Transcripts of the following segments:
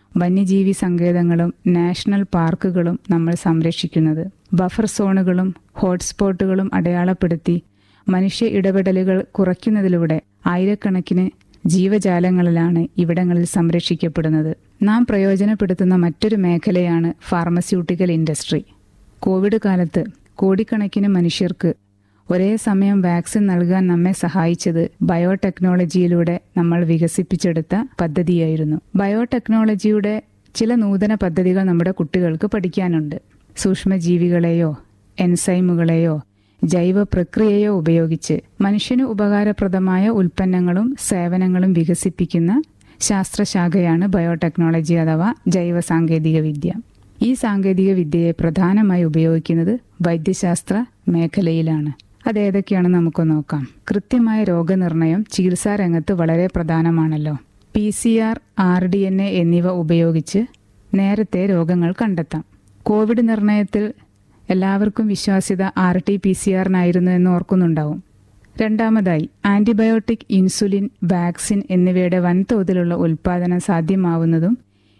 വന്യജീവി സങ്കേതങ്ങളും നാഷണൽ പാർക്കുകളും നമ്മൾ സംരക്ഷിക്കുന്നത് ബഫർ സോണുകളും ഹോട്ട്സ്പോട്ടുകളും അടയാളപ്പെടുത്തി മനുഷ്യ ഇടപെടലുകൾ കുറയ്ക്കുന്നതിലൂടെ ആയിരക്കണക്കിന് ജീവജാലങ്ങളിലാണ് ഇവിടങ്ങളിൽ സംരക്ഷിക്കപ്പെടുന്നത് നാം പ്രയോജനപ്പെടുത്തുന്ന മറ്റൊരു മേഖലയാണ് ഫാർമസ്യൂട്ടിക്കൽ ഇൻഡസ്ട്രി കോവിഡ് കാലത്ത് കോടിക്കണക്കിന് മനുഷ്യർക്ക് ഒരേ സമയം വാക്സിൻ നൽകാൻ നമ്മെ സഹായിച്ചത് ബയോടെക്നോളജിയിലൂടെ നമ്മൾ വികസിപ്പിച്ചെടുത്ത പദ്ധതിയായിരുന്നു ബയോടെക്നോളജിയുടെ ചില നൂതന പദ്ധതികൾ നമ്മുടെ കുട്ടികൾക്ക് പഠിക്കാനുണ്ട് സൂക്ഷ്മജീവികളെയോ എൻസൈമുകളെയോ ജൈവ പ്രക്രിയയോ ഉപയോഗിച്ച് മനുഷ്യന് ഉപകാരപ്രദമായ ഉൽപ്പന്നങ്ങളും സേവനങ്ങളും വികസിപ്പിക്കുന്ന ശാസ്ത്രശാഖയാണ് ബയോടെക്നോളജി അഥവാ ജൈവ സാങ്കേതിക വിദ്യ ഈ സാങ്കേതിക വിദ്യയെ പ്രധാനമായി ഉപയോഗിക്കുന്നത് വൈദ്യശാസ്ത്ര മേഖലയിലാണ് അതേതൊക്കെയാണെന്ന് നമുക്ക് നോക്കാം കൃത്യമായ രോഗനിർണയം ചികിത്സാ രംഗത്ത് വളരെ പ്രധാനമാണല്ലോ P C R R D N A എന്നിവ ഉപയോഗിച്ച് നേരത്തെ രോഗങ്ങൾ കണ്ടെത്താം കോവിഡ് നിർണയത്തിൽ എല്ലാവർക്കും വിശ്വാസ്യത ആർ ടി പി സി ആറിനായിരുന്നു എന്ന് ഓർക്കുന്നുണ്ടാവും രണ്ടാമതായി ആന്റിബയോട്ടിക് ഇൻസുലിൻ വാക്സിൻ എന്നിവയുടെ വൻതോതിലുള്ള ഉൽപ്പാദനം സാധ്യമാവുന്നതും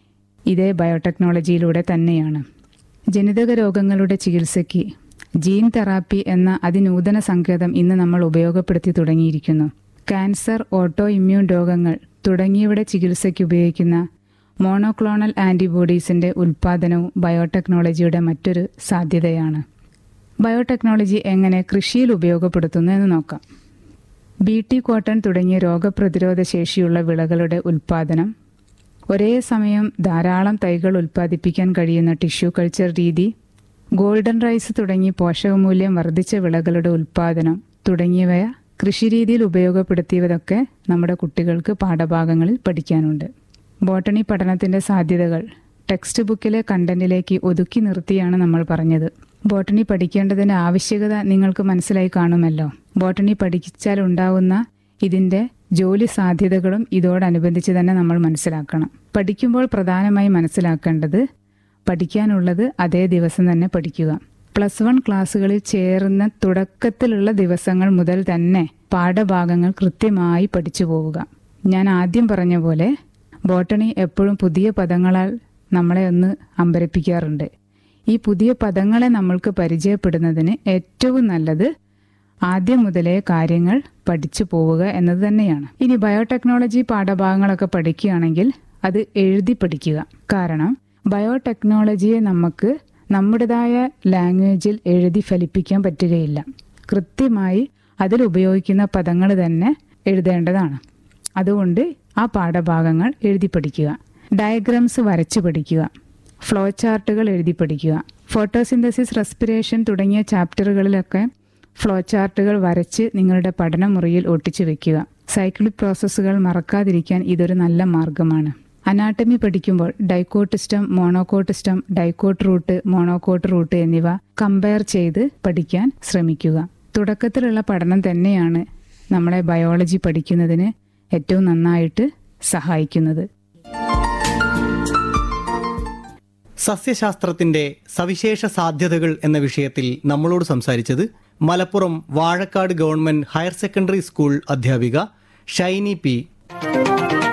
ഇതേ ബയോടെക്നോളജിയിലൂടെ തന്നെയാണ് ജനിതക രോഗങ്ങളുടെ ചികിത്സയ്ക്ക് ജീൻ തെറാപ്പി എന്ന അതിനൂതന സങ്കേതം ഇന്ന് നമ്മൾ ഉപയോഗപ്പെടുത്തി തുടങ്ങിയിരിക്കുന്നു ക്യാൻസർ ഓട്ടോ ഇമ്മ്യൂൺ രോഗങ്ങൾ തുടങ്ങിയവയുടെ ചികിത്സയ്ക്ക് ഉപയോഗിക്കുന്ന മോണോക്ലോണൽ ആന്റിബോഡീസിന്റെ ഉൽപ്പാദനവും ബയോടെക്നോളജിയുടെ മറ്റൊരു സാധ്യതയാണ് ബയോടെക്നോളജി എങ്ങനെ കൃഷിയിൽ ഉപയോഗപ്പെടുത്തുന്നു എന്ന് നോക്കാം ബി ടി കോട്ടൺ തുടങ്ങിയ രോഗപ്രതിരോധ ശേഷിയുള്ള വിളകളുടെ ഉൽപ്പാദനം ഒരേ സമയം ധാരാളം തൈകൾ ഉൽപ്പാദിപ്പിക്കാൻ കഴിയുന്ന ടിഷ്യൂ കൾച്ചർ രീതി ഗോൾഡൻ റൈസ് തുടങ്ങി പോഷകമൂല്യം വർദ്ധിച്ച വിളകളുടെ ഉൽപ്പാദനം തുടങ്ങിയവ കൃഷിരീതിയിൽ ഉപയോഗപ്പെടുത്തിയതൊക്കെ നമ്മുടെ കുട്ടികൾക്ക് പാഠഭാഗങ്ങളിൽ പഠിക്കാനുണ്ട് ബോട്ടണി പഠനത്തിന്റെ സാധ്യതകൾ ടെക്സ്റ്റ് ബുക്കിലെ കണ്ടന്റിലേക്ക് ഒതുക്കി നിർത്തിയാണ് നമ്മൾ പറഞ്ഞത് ബോട്ടണി പഠിക്കേണ്ടതിന്റെ ആവശ്യകത നിങ്ങൾക്ക് മനസ്സിലായി കാണുമല്ലോ ബോട്ടണി പഠിച്ചാൽ ഉണ്ടാവുന്ന ഇതിന്റെ ജോലി സാധ്യതകളും ഇതോടനുബന്ധിച്ച് തന്നെ നമ്മൾ മനസ്സിലാക്കണം പഠിക്കുമ്പോൾ പ്രധാനമായി മനസ്സിലാക്കേണ്ടത് പഠിക്കാനുള്ളത് അതേ ദിവസം തന്നെ പഠിക്കുക പ്ലസ് വൺ ക്ലാസ്സുകളിൽ ചേർന്ന തുടക്കത്തിലുള്ള ദിവസങ്ങൾ മുതൽ തന്നെ പാഠഭാഗങ്ങൾ കൃത്യമായി പഠിച്ചു പോവുക ഞാൻ ആദ്യം പറഞ്ഞ പോലെ ബോട്ടണി എപ്പോഴും പുതിയ പദങ്ങളാൽ നമ്മളെ ഒന്ന് അമ്പരപ്പിക്കാറുണ്ട് ഈ പുതിയ പദങ്ങളെ നമ്മൾക്ക് പരിചയപ്പെടുന്നതിന് ഏറ്റവും നല്ലത് ആദ്യം മുതലേ കാര്യങ്ങൾ പഠിച്ചു പോവുക എന്നത് തന്നെയാണ് ഇനി ബയോടെക്നോളജി പാഠഭാഗങ്ങളൊക്കെ പഠിക്കുകയാണെങ്കിൽ അത് എഴുതി പഠിക്കുക കാരണം ബയോടെക്നോളജിയെ നമുക്ക് നമ്മുടേതായ ലാംഗ്വേജിൽ എഴുതി ഫലിപ്പിക്കാൻ പറ്റുകയില്ല കൃത്യമായി അതിൽ ഉപയോഗിക്കുന്ന പദങ്ങൾ തന്നെ എഴുതേണ്ടതാണ് അതുകൊണ്ട് ആ പാഠഭാഗങ്ങൾ എഴുതി പഠിക്കുക ഡയഗ്രാംസ് വരച്ചു പഠിക്കുക ഫ്ലോ ചാർട്ടുകൾ എഴുതി പഠിക്കുക ഫോട്ടോസിന്തസിസ് റെസ്പിറേഷൻ തുടങ്ങിയ ചാപ്റ്ററുകളിലൊക്കെ ഫ്ലോ ചാർട്ടുകൾ വരച്ച് നിങ്ങളുടെ പഠനമുറിയിൽ ഒട്ടിച്ചു വെക്കുക സൈക്ലിക് പ്രോസസ്സുകൾ മറക്കാതിരിക്കാൻ ഇതൊരു നല്ല മാർഗമാണ് അനാട്ടമി പഠിക്കുമ്പോൾ dicot stem monocot stem dicot root monocot root എന്നിവ കമ്പയർ ചെയ്ത് പഠിക്കാൻ ശ്രമിക്കുക തുടക്കത്തിലുള്ള പഠനം തന്നെയാണ് നമ്മളെ ബയോളജി പഠിക്കുന്നതിന് ഏറ്റവും നന്നായിട്ട് സഹായിക്കുന്നത് സസ്യശാസ്ത്രത്തിന്റെ സവിശേഷ സാധ്യതകൾ എന്ന വിഷയത്തിൽ നമ്മളോട് സംസാരിച്ചത് Malappuram Vazhakkad government higher secondary school അധ്യാപിക ഷൈനി പി